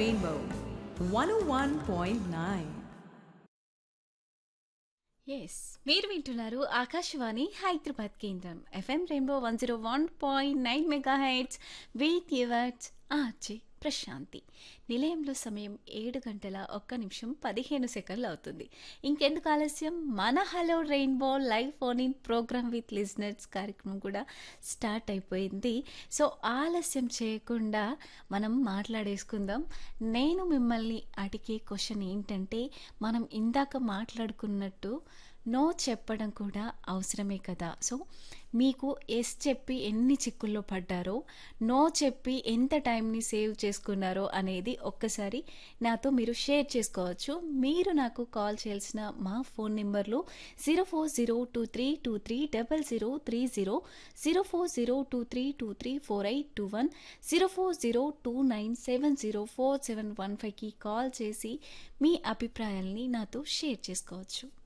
Rainbow 101.9. Yes మీరు వింటున్నారు ఆకాశవాణి హైదరాబాద్ కేంద్రం FM rainbow one zero one point nine mega hits with yours RJ Prashanti నిలయంలో సమయం ఏడు గంటల ఒక్క నిమిషం పదిహేను సెకండ్లు అవుతుంది ఇంకెందుకు ఆలస్యం మన hello rainbow live phone in program with listeners కార్యక్రమం కూడా స్టార్ట్ అయిపోయింది సో ఆలస్యం చేయకుండా మనం మాట్లాడేసుకుందాం నేను మిమ్మల్ని అడిగే క్వశ్చన్ ఏంటంటే మనం ఇందాక మాట్లాడుకున్నట్టు నో చెప్పడం కూడా అవసరమే కదా సో మీకు ఎస్ చెప్పి ఎన్ని చిక్కుల్లో పడ్డారో నో చెప్పి ఎంత టైంని సేవ్ చేసుకున్నారో అనేది ఒక్కసారి నాతో మీరు షేర్ చేసుకోవచ్చు మీరు నాకు కాల్ చేయాల్సిన మా ఫోన్ నెంబర్లు zero four zero two three two three double zero three zero zero four zero two three two three four eight two one zero four zero two nine seven zero four seven one ఫైవ్కి call చేసి మీ అభిప్రాయాల్ని నాతో share చేసుకోవచ్చు